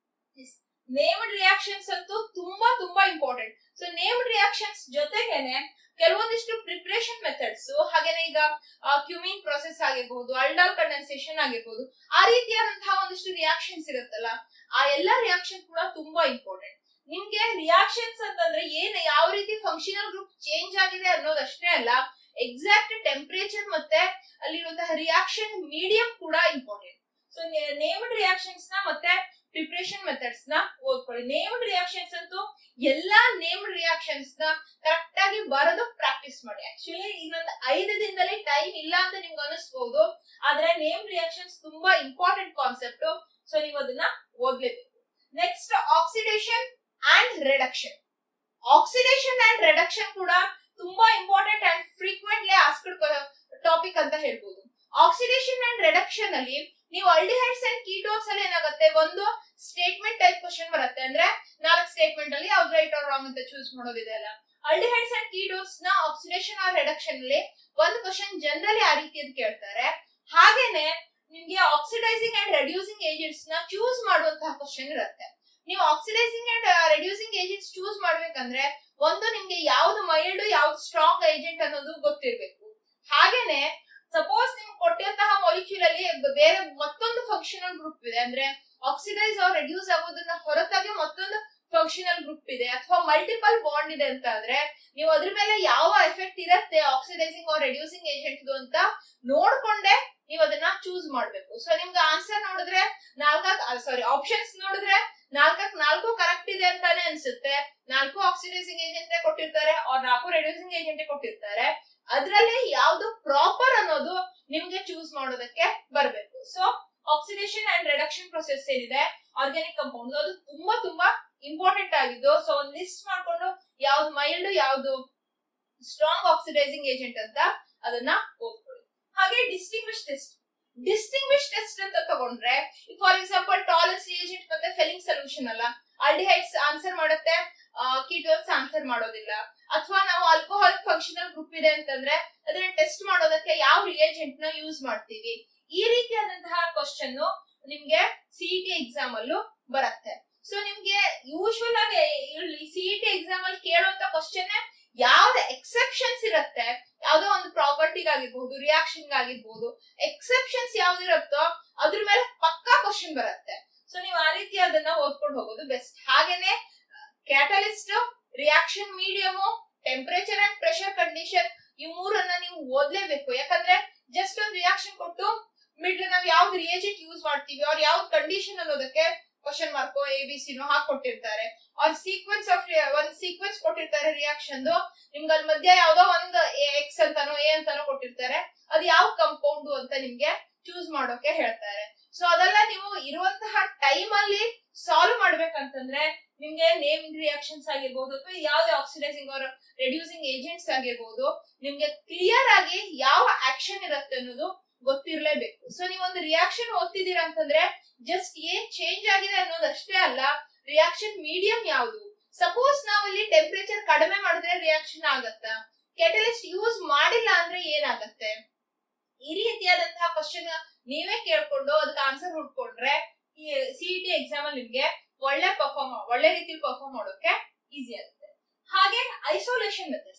[SPEAKER 1] named reactions ಅಂತೂ ತುಂಬಾ ತುಂಬಾ ಇಂಪಾರ್ಟೆಂಟ್ ಸೊ ನೇಮ್ಡ್ ರಿಯಾಕ್ಷನ್ಸ್ ಜೊತೆಗೇನೆ ಕೆಲವೊಂದಿಷ್ಟು ಪ್ರಿಪರೇಷನ್ ಮೆಥಡ್ಸ್ ಹಾಗೇನೆ ಈಗ ಕ್ಯೂಮಿಂಗ್ ಪ್ರೊಸೆಸ್ ಆಗಿರ್ಬಹುದು ಅಲ್ಡಾಲ್ ಕಂಡೆನ್ಸೇಷನ್ ಆಗಿರ್ಬಹುದು ಆ ರೀತಿಯಾದಂತಹ ಒಂದಿಷ್ಟು ರಿಯಾಕ್ಷನ್ಸ್ ಇರುತ್ತಲ್ಲ ಆ ಎಲ್ಲಾ ರಿಯಾಕ್ಷನ್ ಕೂಡ ತುಂಬಾ ಇಂಪಾರ್ಟೆಂಟ್ ನಿಮ್ಗೆ ರಿಯಾಕ್ಷನ್ಸ್ ಅಂತಂದ್ರೆ ಏನ್ ಯಾವ ರೀತಿ ಫಂಕ್ಷನಲ್ ಗ್ರೂಪ್ ಚೇಂಜ್ ಆಗಿದೆ ಅನ್ನೋದಷ್ಟೇ ಅಲ್ಲ ಎಕ್ಸಾಕ್ಟ್ ಟೆಂಪರೇಚರ್ ಮತ್ತೆ ಅಲ್ಲಿರುವಂತಹ ರಿಯಾಕ್ಷನ್ ಮೀಡಿಯಂ ಕೂಡ ಇಂಪಾರ್ಟೆಂಟ್ ಸೊ ನೇಮ್ಡ್ ರಿಯಾಕ್ಷನ್ಸ್ ನ ಮತ್ತೆ ಪ್ರಿಪರೇಷನ್ ಮೆಥಡ್ಸ್ ನ ಓದ್ಕೊಳ್ಳಿ ನೇಮ್ಡ್ ರಿಯಾಕ್ಷನ್ಸ್ ಅಂತೂ ಎಲ್ಲಾ ನೇಮ್ಡ್ ರಿಯಾಕ್ಷನ್ಸ್ ನ ಕರೆಕ್ಟ್ ಆಗಿ ಬರೋದು ಪ್ರಾಕ್ಟೀಸ್ ಮಾಡಿ ಆಕ್ಚುಲಿ ಇನ್ನೊಂದು ಐದು ದಿನದಲ್ಲಿ ಟೈಮ್ ಇಲ್ಲ ಅಂತ ನಿಮ್ಗೆ ಅನಿಸ್ಬಹುದು ಆದ್ರೆ ನೇಮ್ ರಿಯಾಕ್ಷನ್ಸ್ ತುಂಬಾ ಇಂಪಾರ್ಟೆಂಟ್ ಕಾನ್ಸೆಪ್ಟ್ ಸೊ ನೀವು ಅದನ್ನ ಓದ್ಲೇಬೇಕು next oxidation and reduction oxidation and reduction ಕೂಡ ತುಂಬಾ important and frequently asked topic ಅಂತ ಹೇಳ್ಬೋದು ಆಕ್ಸಿಡೇಷನ್ ಅಂಡ್ ರಿಡಕ್ಷನ್ ಅಲ್ಲಿ ನೀವು ಅಲ್ಡಿಹೈಡ್ಸ್ ಅಂಡ್ ಕೀಟೋನ್ಸ್ ಅಲ್ಲಿ ಏನಾಗುತ್ತೆ ಒಂದು ಸ್ಟೇಟ್ಮೆಂಟ್ ಟೈಪ್ ಕ್ವಶನ್ ಬರುತ್ತೆ ಅಂದ್ರೆ ನಾಲ್ಕು ಸ್ಟೇಟ್ಮೆಂಟ್ ಅಲ್ಲಿ ಯಾವ್ದು ರೈಟ್ ಆರ್ ರಾಂಗ್ ಅಂತ ಚೂಸ್ ಮಾಡೋದಿದೆ ಅಲ್ಲ ಅಲ್ಡಿಹೈಡ್ಸ್ ಅಂಡ್ ಕೀಟೋನ್ಸ್ ನ ಆಕ್ಸಿಡೇಷನ್ ಆರ್ ರಿಡಕ್ಷನ್ ಅಲ್ಲಿ ಒಂದು ಕ್ವಶನ್ ಜನರಲಿ ಆ ರೀತಿಯಲ್ಲಿ ಕೇಳ್ತಾರೆ ಹಾಗೇನೆ ನಿಮ್ಗೆ ಆಕ್ಸಿಡೈಸಿಂಗ್ ಅಂಡ್ ರೆಡ್ಯೂಸಿಂಗ್ ಏಜೆಂಟ್ಸ್ ನ ಚೂಸ್ ಮಾಡುವಂತಹ ಕ್ವಶನ್ ಇರುತ್ತೆ ನೀವು oxidising and reducing agents choose ಮಾಡ್ಬೇಕಂದ್ರೆ ಒಂದು ನಿಮ್ಗೆ ಯಾವ್ದು ಮೈಲ್ಡ್ ಯಾವ್ದು ಸ್ಟ್ರಾಂಗ್ ಏಜೆಂಟ್ ಅನ್ನೋದು ಗೊತ್ತಿರ್ಬೇಕು ಹಾಗೇನೆ ಸಪೋಸ್ ನಿಮ್ಗೆ ಕೊಟ್ಟಿರುವಂತಹ ಮಾಲಿಕ್ಯೂಲ್ ಅಲ್ಲಿ ಬೇರೆ ಮತ್ತೊಂದು ಫಂಕ್ಷನಲ್ ಗ್ರೂಪ್ ಇದೆ ಅಂದ್ರೆ ಆಕ್ಸಿಡೈಸ್ ಆರ್ ರೆಡ್ಯೂಸ್ ಆಗೋದನ್ನ ಹೊರತಾಗಿ ಮತ್ತೊಂದು ಫಂಕ್ಷನಲ್ ಗ್ರೂಪ್ ಇದೆ ಅಥವಾ ಮಲ್ಟಿಪಲ್ ಬಾಂಡ್ ಇದೆ ಅಂತ ಆದ್ರೆ ನೀವು ಅದ್ರ ಮೇಲೆ ಯಾವ ಎಫೆಕ್ಟ್ ಇರುತ್ತೆ ಆಕ್ಸಿಡೈಸಿಂಗ್ ಆರ್ ರೆಡ್ಯೂಸಿಂಗ್ ಏಜೆಂಟ್ ಅಂತ ನೋಡ್ಕೊಂಡೆ ನೀವು ಅದನ್ನ ಚೂಸ್ ಮಾಡ್ಬೇಕು ಸೊ ನಿಮ್ಗೆ ಆನ್ಸರ್ ನೋಡಿದ್ರೆ ನಾಲ್ಕಾಕ್ ಸಾರಿ ಆಪ್ಷನ್ಸ್ ನೋಡಿದ್ರೆ ನಾಲ್ಕಕ್ ನಾಲ್ಕು ಕರೆಕ್ಟ್ ಇದೆ ಅಂತಾನೆ ಅನ್ಸುತ್ತೆ ನಾಲ್ಕು ಆಕ್ಸಿಡೈಸಿಂಗ್ ಏಜೆಂಟ್ ಕೊಟ್ಟಿರ್ತಾರೆ ಅವ್ರ ನಾಲ್ಕು ರೆಡ್ಯೂಸಿಂಗ್ ಏಜೆಂಟ್ ಕೊಟ್ಟಿರ್ತಾರೆ ಅದ್ರಲ್ಲಿ ಯಾವ್ದು ಪ್ರಾಪರ್ ಅನ್ನೋದು ನಿಮ್ಗೆ ಚೂಸ್ ಮಾಡೋದಕ್ಕೆ ಬರ್ಬೇಕು so oxidation and reduction process ಏನಿದೆ ಆರ್ಗ್ಯಾನಿಕ್ ಕಂಪೌಂಡ್ ಅದು ತುಂಬಾ ತುಂಬಾ ಇಂಪಾರ್ಟೆಂಟ್ ಆಗಿದ್ದು ಸೊ ಒಂದ್ ಲಿಸ್ಟ್ ಮಾಡ್ಕೊಂಡು ಯಾವ್ದು ಮೈಲ್ಡ್ ಯಾವ್ದು ಸ್ಟ್ರಾಂಗ್ ಆಕ್ಸಿಡೈಸಿಂಗ್ ಏಜೆಂಟ್ ಅಂತ ಅದನ್ನ ಓದ್ಕೊಳ್ಳಿ ಹಾಗೆ ಡಿಸ್ಟಿಂಗ್ವಿಶ್ ಟೆಸ್ಟ್ ಡಿಸ್ಟಿಂಗ್ವಿಶ್ ಟೆಸ್ಟ್ ಅಂತ ತಗೊಂಡ್ರೆ ಫಾರ್ ಎಕ್ಸಾಂಪಲ್ ಟಾಲನ್ಸ್ ಏಜೆಂಟ್ ಮತ್ತೆ ಫೆಲಿಂಗ್ ಸೊಲ್ಯೂಷನ್ ಅಲ್ಲ ಆಲ್ಡಿಹೈಡ್ಸ್ ಆನ್ಸರ್ ಮಾಡುತ್ತೆ ಕೀಟೋನ್ಸ್ ಆನ್ಸರ್ ಮಾಡೋದಿಲ್ಲ ಅಥವಾ ನಾವು ಆಲ್ಕೋಹಾಲ್ ಫಂಕ್ಷನಲ್ ಗ್ರೂಪ್ ಇದೆ ಅಂತಂದ್ರೆ ಅದನ್ನ ಟೆಸ್ಟ್ ಮಾಡೋದಕ್ಕೆ ಯಾವ ರಿಯೇಜೆಂಟ್ ನ ಯೂಸ್ ಮಾಡ್ತೀವಿ ಈ ರೀತಿಯಾದಂತಹ ಕ್ವಶನ್ ನಿಮ್ಗೆ ಸಿಇಟಿ ಎಕ್ಸಾಮ್ ಅಲ್ಲೂ ಬರುತ್ತೆ ಸೊ ನಿಮ್ಗೆ ಯೂಶುವಲ್ ಆಗಿ ಸಿಇಟಿ ಎಕ್ಸಾಮ್ ಅಲ್ಲಿ ಕೇಳುವಂತ ಕ್ವಶನ್ ಯಾವ್ದು ಎಕ್ಸೆಪ್ಷನ್ಸ್ ಇರುತ್ತೆ ಯಾವ್ದೋ ಒಂದು ಪ್ರಾಪರ್ಟಿಗ್ ಆಗಿರ್ಬಹುದು ರಿಯಾಕ್ಷನ್ ಆಗಿರ್ಬಹುದು ಎಕ್ಸೆಪ್ಷನ್ಸ್ ಯಾವ್ದಿರುತ್ತೋ ಅದ್ರ ಮೇಲೆ ಪಕ್ಕಾ ಕ್ವಶನ್ ಬರುತ್ತೆ ಸೊ ನೀವು ಆ ರೀತಿ ಅದನ್ನ ಓದ್ಕೊಂಡು ಹೋಗೋದು ಬೆಸ್ಟ್ ಹಾಗೇನೆ catalyst reaction medium temperature and pressure condition ಈ ಮೂರನ್ನ ನೀವು ಓದ್ಲೇಬೇಕು ಯಾಕಂದ್ರೆ ಜಸ್ಟ್ ಒಂದು ರಿಯಾಕ್ಷನ್ ಕೊಟ್ಟು ಮಿಡ್ಲ್ ನಾವ್ ಯಾವ್ದು ರಿಯೇಜೆಂಟ್ ಯೂಸ್ ಮಾಡ್ತೀವಿ ಅವ್ರ ಯಾವ್ದು ಕಂಡೀಷನ್ ಅನ್ನೋದಕ್ಕೆ question mark A B C ಹಾಕೊಟ್ಟಿರ್ತಾರೆ ಅವ್ರ ಸೀಕ್ವೆನ್ಸ್ ಆಫ್ ಒಂದ್ ಸೀಕ್ವೆನ್ಸ್ ಕೊಟ್ಟಿರ್ತಾರೆ ರಿಯಾಕ್ಷನ್ ನಿಮ್ಗೆ ಅಲ್ಲಿ ಮಧ್ಯ ಯಾವ್ದೋ ಒಂದು ಎಕ್ಸ್ ಅಂತಾನೋ ಎ ಅಂತಾನೋ ಕೊಟ್ಟಿರ್ತಾರೆ ಅದು ಯಾವ ಕಂಪೌಂಡ್ ಅಂತ ನಿಮ್ಗೆ ಚೂಸ್ ಮಾಡೋಕೆ ಹೇಳ್ತಾರೆ ಸೊ ಅದೆಲ್ಲ ನೀವು ಇರುವಂತಹ ಟೈಮ್ ಅಲ್ಲಿ ಸಾಲ್ವ್ ಮಾಡ್ಬೇಕಂತಂದ್ರೆ ನಿಮ್ಗೆ ನೇಮ್ ರಿಯಾಕ್ಷನ್ಸ್ ಆಗಿರ್ಬೋದು ಅಥವಾ ಯಾವ್ದೇ ಆಕ್ಸಿಡೈಸಿಂಗ್ ಆರ್ ರೆಡ್ಯೂಸಿಂಗ್ ಏಜೆಂಟ್ಸ್ ಆಗಿರ್ಬೋದು ನಿಮ್ಗೆ ಕ್ಲಿಯರ್ ಆಗಿ ಯಾವ ಆಕ್ಷನ್ ಇರುತ್ತೆ ಅನ್ನೋದು ಗೊತ್ತಿರ್ಲೇಬೇಕು ಸೊ ನೀವು ಒಂದು ರಿಯಾಕ್ಷನ್ ಓದ್ತಿದ್ದೀರಾ ಅಂತಂದ್ರೆ ಜಸ್ಟ್ ಏನ್ ಚೇಂಜ್ ಆಗಿದೆ ಅನ್ನೋದಷ್ಟೇ ಅಲ್ಲ ರಿಯಾಕ್ಷನ್ ಮೀಡಿಯಂ ಯಾವುದು ಸಪೋಸ್ ನಾವು ಇಲ್ಲಿ ಟೆಂಪರೇಚರ್ ಕಡಿಮೆ ಮಾಡಿದ್ರೆ ರಿಯಾಕ್ಷನ್ ಆಗತ್ತಾ ಕೆಟಲಿಸ್ಟ್ ಯೂಸ್ ಮಾಡಿಲ್ಲ ಅಂದ್ರೆ ಏನಾಗತ್ತೆ ಈ ರೀತಿಯಾದಂತಹ ಕ್ವಶನ್ ನೀವೇ ಕೇಳ್ಕೊಂಡು ಅದಕ್ಕೆ ಆನ್ಸರ್ ಹುಡ್ಕೊಂಡ್ರೆ ಈ ಸಿಇಟಿ ಎಕ್ಸಾಮ್ ಅಲ್ಲಿ ನಿಮ್ಗೆ ಒಳ್ಳೆ ಪರ್ಫಾರ್ಮ್ ಒಳ್ಳೆ ರೀತಿಲಿ ಪರ್ಫಾರ್ಮ್ ಮಾಡೋಕೆ ಈಸಿ ಆಗುತ್ತೆ ಹಾಗೆ ಐಸೋಲೇಷನ್ ಮೆಥಡ್ಸ್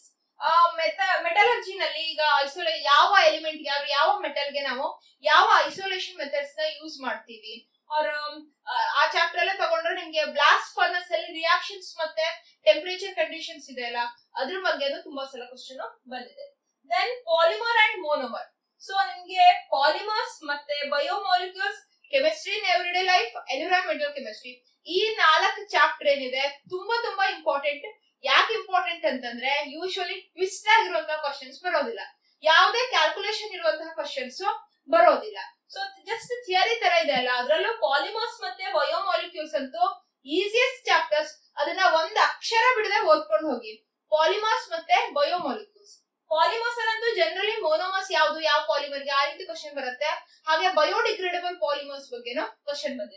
[SPEAKER 1] ಮೆಟಲರ್ಜಿ ನಲ್ಲಿ ಈಗ ಐಸೋಲೇ ಯಾವ ಎಲಿಮೆಂಟ್ ಯಾವ ಯಾವ ಮೆಟಲ್ ಗೆ ನಾವು ಯಾವ ಐಸೋಲೇಷನ್ ಮೆಥಡ್ಸ್ ನ ಯೂಸ್ ಮಾಡ್ತೀವಿ ಅವ್ರ ಆ ಚಾಪ್ಟರ್ ಎಲ್ಲ ತಗೊಂಡ್ರೆ ನಿಮ್ಗೆ ಬ್ಲಾಸ್ಟ್ ಫರ್ನಸ್ ಅಲ್ಲಿ ರಿಯಾಕ್ಷನ್ಸ್ ಮತ್ತೆ ಟೆಂಪರೇಚರ್ ಕಂಡೀಷನ್ಸ್ ಇದೆ ಅಲ್ಲ ಅದ್ರ ಬಗ್ಗೆನೂ ತುಂಬಾ ಸಲ ಕ್ವಶನ್ ಬಂದಿದೆ then polymer and monomer so ನಿಮ್ಗೆ ಪಾಲಿಮರ್ಸ್ ಮತ್ತೆ biomolecules chemistry in everyday life environmental chemistry ಈ ನಾಲ್ಕು ಚಾಪ್ಟರ್ ಏನಿದೆ ತುಂಬಾ ತುಂಬಾ ಇಂಪಾರ್ಟೆಂಟ್ ಯಾಕೆ ಇಂಪಾರ್ಟೆಂಟ್ ಅಂತಂದ್ರೆ ಯೂಶುವಲಿ ಟ್ವಿಸ್ಟ್ ಆಗಿರುವಂತಹ ಕ್ವಶನ್ಸ್ ಬರೋದಿಲ್ಲ ಯಾವುದೇ ಕ್ಯಾಲ್ಕುಲೇಷನ್ ಇರುವಂತಹ ಕ್ವಶನ್ಸ್ ಬರೋದಿಲ್ಲ ಸೊ ಜಸ್ಟ್ ಥಿಯರಿ ತರ ಇದೆ ಅಲ್ಲ ಅದರಲ್ಲೂ ಪಾಲಿಮರ್ಸ್ ಮತ್ತೆ ಬಯೋಮಾಲಿಕ್ಯೂಲ್ಸ್ ಅಂತೂ ಈಸಿಯೆಸ್ಟ್ ಚಾಪ್ಟರ್ಸ್ ಅದನ್ನ ಒಂದ್ ಅಕ್ಷರ ಬಿಡದೆ ಓದ್ಕೊಂಡು ಹೋಗಿ ಪಾಲಿಮರ್ಸ್ ಮತ್ತೆ ಬಯೋಮಾಲಿಕ್ಯೂಲ್ಸ್ ಪಾಲಿಮರ್ಸ್ ಅಂತೂ ಜನರಲಿ ಮೋನೋಮರ್ಸ್ ಯಾವ್ದು ಯಾವ ಪಾಲಿಮರ್ ಗೆ ಆ ರೀತಿ ಕ್ವಶನ್ ಬರುತ್ತೆ ಹಾಗೆ ಬಯೋಡಿಗ್ರೇಡಬಲ್ ಪಾಲಿಮರ್ಸ್ ಬಗ್ಗೆನೂ ಕ್ವಶನ್ ಬಂದಿದೆ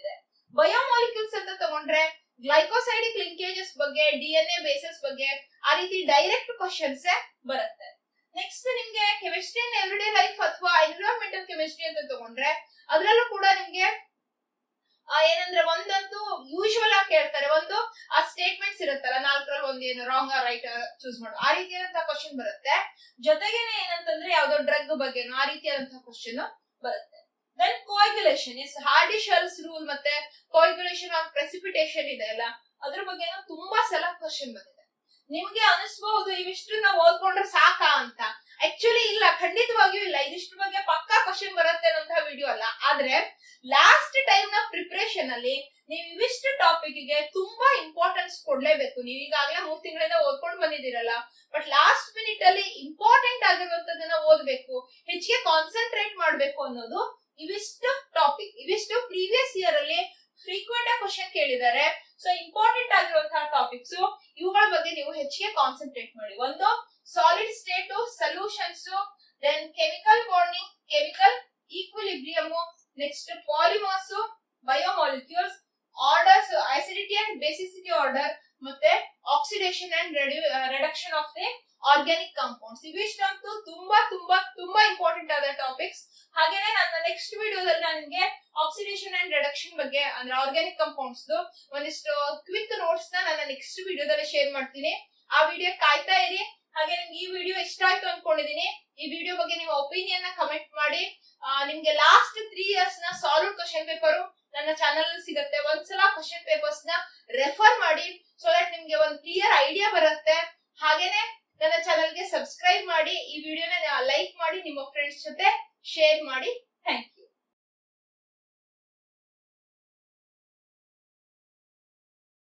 [SPEAKER 1] ಬಯೋಮಾಲಿಕ್ಯೂಲ್ಸ್ ಅಂತ ತಗೊಂಡ್ರೆ ಗ್ಲೈಕೋಸೈಡಿಕ್ ಲಿಂಕೇಜಸ್ ಬಗ್ಗೆ ಡಿ ಎನ್ ಎ ಬೇಸಸ್ ಬಗ್ಗೆ ಆ ರೀತಿ ಡೈರೆಕ್ಟ್ ಕ್ವಶನ್ಸ್ ಬರುತ್ತೆ ನೆಕ್ಸ್ಟ್ ನಿಮ್ಗೆ ಕೆಮಿಸ್ಟ್ರಿ ಇನ್ ಎವ್ರಿಡೇ ಲೈಫ್ ಅಥವಾ ಎನ್ವಿರಾನ್ಮೆಂಟಲ್ ಕೆಮಿಸ್ಟ್ರಿ ಅಂತ ತಗೊಂಡ್ರೆ ಅದ್ರಲ್ಲೂ ಕೂಡ ನಿಮ್ಗೆ ಆ, ಏನಂದ್ರೆ ಒಂದಂತೂ ಯೂಶುವಲ್ ಆಗಿ ಕೇಳ್ತಾರೆ ಒಂದು ಆ ಸ್ಟೇಟ್ಮೆಂಟ್ಸ್ ಇರುತ್ತಲ್ಲ ನಾಲ್ಕರಲ್ಲಿ ಒಂದು ಏನು ರಾಂಗ್ ರೈಟ್ ಚೂಸ್ ಮಾಡು ಆ ರೀತಿಯಾದಂತಹ ಕ್ವಶನ್ ಬರುತ್ತೆ ಜೊತೆಗೇನೆ ಏನಂತಂದ್ರೆ ಯಾವ್ದೋ ಡ್ರಗ್ ಬಗ್ಗೆನೋ ಆ ರೀತಿಯಾದಂತಹ ಕ್ವಶನ್ ಬರುತ್ತೆ then coagulation is Hardy Schulze rule ಮತ್ತೆ ಕೋಗ್ಯುಲೇಷನ್ ಆಫ್ ಪ್ರೆಸಿಪಿಟೇಷನ್ ಇದೆ ಅಲ್ಲ ಅದ್ರ ಬಗ್ಗೆನೂ ತುಂಬಾ ಸಲ ಕ್ವಶನ್ ಬಂದಿದೆ ನಿಮ್ಗೆ ಅನಿಸ್ಬಹುದು ಇವಿಷ್ಟು ನಾವು ಓದ್ಕೊಂಡ್ರೆ ಸಾಕಾ ಅಂತ ಆಕ್ಚುಲಿ ಇಲ್ಲ ಖಂಡಿತವಾಗಿಯೂ ಇಲ್ಲ ಇದಿಷ್ಟು ಬಗ್ಗೆ ಪಕ್ಕಾ ಕ್ವಶನ್ ಬರುತ್ತೆ ಅನ್ನೋಂತಹ ವಿಡಿಯೋ ಅಲ್ಲ ಆದ್ರೆ ಲಾಸ್ಟ್ ಟೈಮ್ ನ ಪ್ರಿಪರೇಷನ್ ಅಲ್ಲಿ ನೀವು ಇವಿಷ್ಟು ಟಾಪಿಕ್ ಗೆ ತುಂಬಾ ಇಂಪಾರ್ಟೆನ್ಸ್ ಕೊಡ್ಲೇಬೇಕು ನೀವು ಈಗಾಗಲೇ ಮೂರ್ ತಿಂಗಳಿಂದ ಓದ್ಕೊಂಡು ಬಂದಿದ್ದೀರಲ್ಲ ಬಟ್ ಲಾಸ್ಟ್ ಮಿನಿಟ್ ಅಲ್ಲಿ ಇಂಪಾರ್ಟೆಂಟ್ ಆಗಿರುವಂತದನ್ನ ಓದ್ಬೇಕು ಹೆಚ್ಚಿಗೆ ಕಾನ್ಸಂಟ್ರೇಟ್ ಮಾಡ್ಬೇಕು ಅನ್ನೋದು ಇವಿಷ್ಟು ಟಾಪಿಕ್ ಇವಿಷ್ಟು ಪ್ರೀವಿಯಸ್ ಇಯರ್ ಅಲ್ಲಿ ಫ್ರೀಕ್ವೆಂಟ್ ಆಗಿ ಕ್ವಶನ್ ಕೇಳಿದ್ದಾರೆ ಸೊ ಇಂಪಾರ್ಟೆಂಟ್ ಆಗಿರುವಂತಹ ಟಾಪಿಕ್ಸ್ ಇವುಗಳ ಬಗ್ಗೆ ನೀವು ಹೆಚ್ಚಿಗೆ ಕಾನ್ಸಂಟ್ರೇಟ್ ಮಾಡಿ ಒಂದು solid state solutions then chemical bonding chemical equilibrium next polymers biomolecules orders acidity and basicity order ಮತ್ತೆ oxidation and reduction of the organic compounds ಇವಿಷ್ಟಂತೂ ತುಂಬಾ ತುಂಬಾ ತುಂಬಾ ಇಂಪಾರ್ಟೆಂಟ್ ಆದ ಟಾಪಿಕ್ಸ್ ಹಾಗೇನೆ ನನ್ನ ನೆಕ್ಸ್ಟ್ ವಿಡಿಯೋದಲ್ಲಿ ನಾನು ನಿಮ್ಗೆ ಆಕ್ಸಿಡೇಷನ್ ಅಂಡ್ ರಿಡಕ್ಷನ್ ಬಗ್ಗೆ ಅಂದ್ರೆ ಆರ್ಗ್ಯಾನಿಕ್ ಕಾಂಪೌಂಡ್ಸ್ ಒಂದಿಷ್ಟು ಕ್ವಿಕ್ ನೋಟ್ಸ್ ನ ನನ್ನ ನೆಕ್ಸ್ಟ್ ವಿಡಿಯೋದಲ್ಲಿ ಶೇರ್ ಮಾಡ್ತೀನಿ ಆ ವಿಡಿಯೋ ಕಾಯ್ತಾ ಇರಿ ಹಾಗೆ ನಿಮ್ಗೆ ಈ ವಿಡಿಯೋ ಇಷ್ಟ ಆಯ್ತು ಅನ್ಕೊಂಡಿದೀನಿ ಈ ವಿಡಿಯೋ ಬಗ್ಗೆ ನಿಮ್ಮ ಒಪಿನಿಯನ್ ನ ಕಮೆಂಟ್ ಮಾಡಿ ಆ, ನಿಮ್ಗೆ ಲಾಸ್ಟ್ ತ್ರೀ ಇಯರ್ಸ್ ನ ಸಾಲ್ವ್ ಕ್ವಶನ್ ಪೇಪರ್ ನನ್ನ ಚಾನಲ್ ಅಲ್ಲಿ ಸಿಗುತ್ತೆ ಒಂದ್ಸಲ ಕ್ವಶನ್ ಪೇಪರ್ಸ್ ನ ರೆಫರ್ ಮಾಡಿ ಸೊ ದಟ್ ನಿಮ್ಗೆ ಒಂದು ಕ್ಲಿಯರ್ ಐಡಿಯಾ ಬರುತ್ತೆ ಹಾಗೇನೆ ನನ್ನ ಚಾನಲ್ ಗೆ ಸಬ್ಸ್ಕ್ರೈಬ್ ಮಾಡಿ ಈ ವಿಡಿಯೋನ ಲೈಕ್ ಮಾಡಿ ನಿಮ್ಮ ಫ್ರೆಂಡ್ಸ್ ಜೊತೆ ಶೇರ್ ಮಾಡಿ ಥ್ಯಾಂಕ್ ಯು